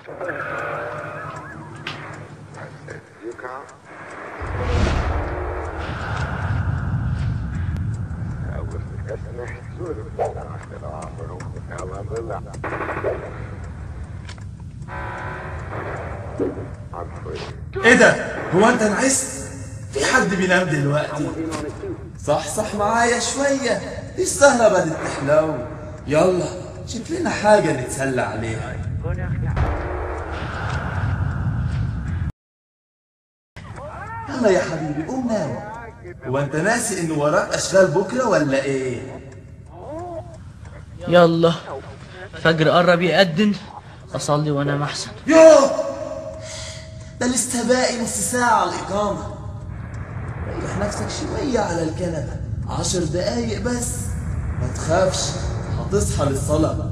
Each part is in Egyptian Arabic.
You come? Ja, was ist das nicht so? Ach, der Arme, Alhamdulillah. I'm free. ايه ده هو انت نعست في حد بينام دلوقتي صح صح معايا شوية السهرة بدت تحلو يلا شوف لنا حاجة نتسلى عليها يلا يا حبيبي قوم نام هو انت ناسي ان وراك اشغال بكرة ولا ايه يلا فجر قرب يأذن أصلي وأنام أحسن يوه ده لسه باقي نص ساعة على الإقامة ريح نفسك شوية على الكنبة عشر دقايق بس ما تخافش هتصحى للصلاة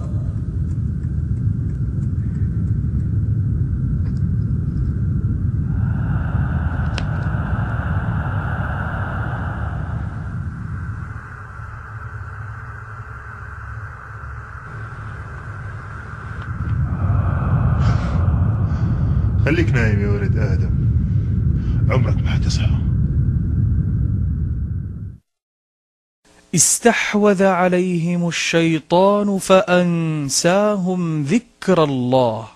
خليك نايم يا ولد آدم عمرك ما حتصحى استحوذ عليهم الشيطان فأنساهم ذكر الله